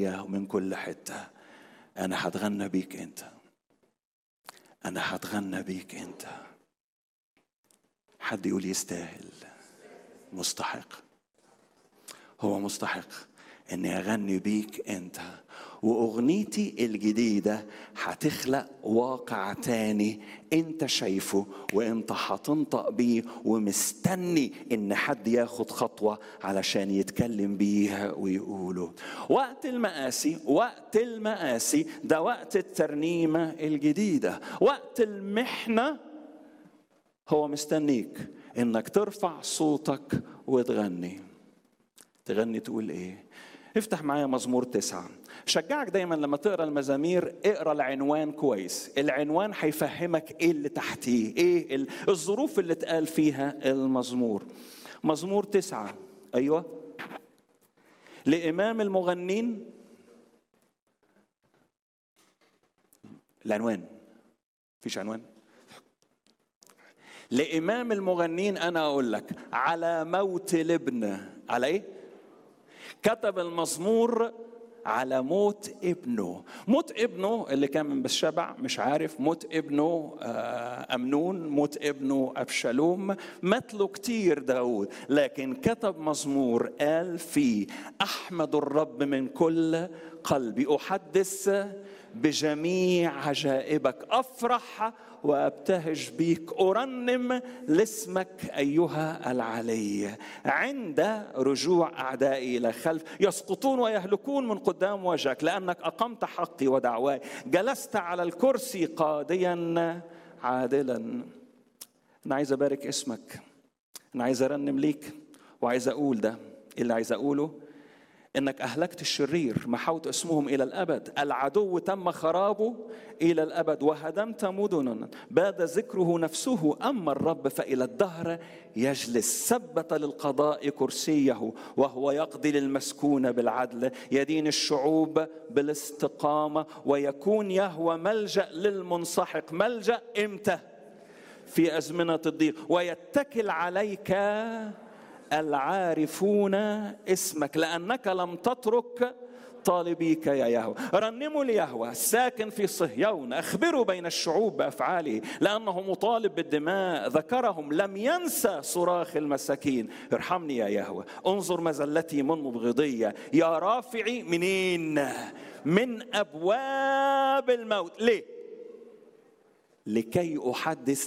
حواليا ومن كل حته انا هتغنى بيك انت انا هتغنى بيك انت حد يقول يستاهل مستحق هو مستحق اني اغني بيك انت واغنيتي الجديده هتخلق واقع تاني انت شايفه وانت هتنطق بيه ومستني ان حد ياخد خطوه علشان يتكلم بيها ويقوله وقت المآسي وقت المآسي ده وقت الترنيمه الجديده وقت المحنه هو مستنيك انك ترفع صوتك وتغني تغني تقول ايه افتح معايا مزمور تسعة شجعك دايما لما تقرا المزامير اقرا العنوان كويس العنوان هيفهمك ايه اللي تحتيه ايه الظروف اللي اتقال فيها المزمور مزمور تسعة ايوه لامام المغنين العنوان فيش عنوان لامام المغنين انا اقول لك على موت الابن على ايه كتب المزمور على موت ابنه موت ابنه اللي كان من بالشبع مش عارف موت ابنه أمنون موت ابنه أبشالوم مات له كتير داود لكن كتب مزمور قال فيه أحمد الرب من كل قلبي أحدث بجميع عجائبك افرح وابتهج بيك ارنم لاسمك ايها العلي عند رجوع اعدائي الى خلف يسقطون ويهلكون من قدام وجهك لانك اقمت حقي ودعواي جلست على الكرسي قاضيا عادلا انا عايز ابارك اسمك انا عايز ارنم ليك وعايز اقول ده اللي عايز اقوله انك اهلكت الشرير محوت اسمهم الى الابد العدو تم خرابه الى الابد وهدمت مدنا باد ذكره نفسه اما الرب فالى الدهر يجلس ثبت للقضاء كرسيه وهو يقضي للمسكون بالعدل يدين الشعوب بالاستقامه ويكون يهوى ملجا للمنسحق ملجا امتى في ازمنه الضيق ويتكل عليك العارفون اسمك لانك لم تترك طالبيك يا يهوه رنموا ليهوه الساكن في صهيون اخبروا بين الشعوب بافعاله لانه مطالب بالدماء ذكرهم لم ينسى صراخ المساكين ارحمني يا يهوه انظر مزلتي من مبغضيه يا رافعي منين من ابواب الموت ليه لكي احدث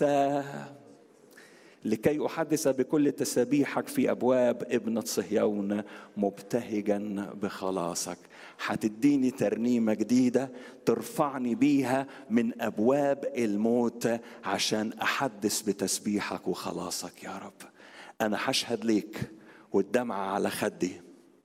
لكي احدث بكل تسابيحك في ابواب ابنه صهيون مبتهجا بخلاصك هتديني ترنيمه جديده ترفعني بيها من ابواب الموت عشان احدث بتسبيحك وخلاصك يا رب انا هشهد ليك والدمعه على خدي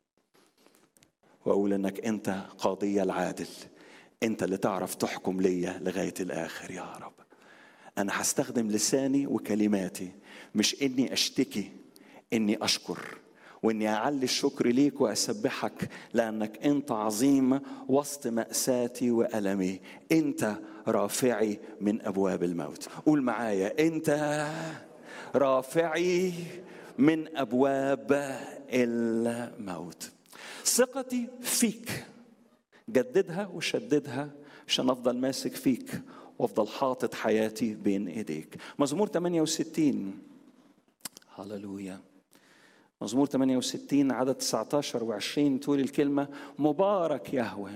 واقول انك انت قاضي العادل انت اللي تعرف تحكم ليا لغايه الاخر يا رب انا هستخدم لساني وكلماتي مش اني اشتكي اني اشكر واني اعلي الشكر ليك واسبحك لانك انت عظيم وسط ماساتي والمي انت رافعي من ابواب الموت قول معايا انت رافعي من ابواب الموت ثقتي فيك جددها وشددها عشان افضل ماسك فيك وافضل حاطط حياتي بين ايديك مزمور 68 هللويا مزمور 68 عدد 19 و20 تقول الكلمة مبارك يهوه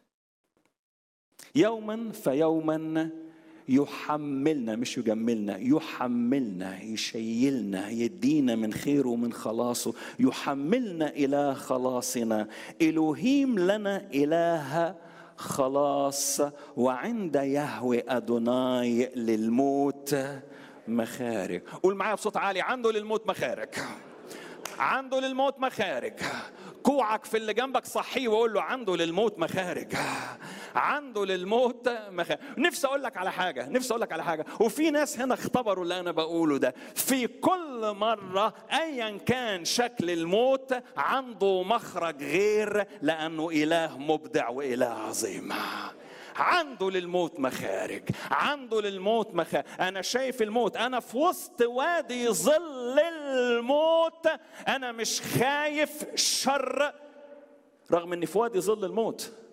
يوما فيوما يحملنا مش يجملنا يحملنا يشيلنا يدينا من خيره ومن خلاصه يحملنا إلى خلاصنا إلهيم لنا إله خلاص وعند يهوه أدوناي للموت مخارج قول معايا بصوت عالي عنده للموت مخارج عنده للموت مخارج كوعك في اللي جنبك صحيه وقول له عنده للموت مخارج عنده للموت مخارج نفسي اقول لك على حاجه نفسي اقول لك على حاجه وفي ناس هنا اختبروا اللي انا بقوله ده في كل مره ايا كان شكل الموت عنده مخرج غير لانه اله مبدع واله عظيم عنده للموت مخارج عنده للموت مخارج انا شايف الموت انا في وسط وادي ظل الموت انا مش خايف شر رغم اني في وادي ظل الموت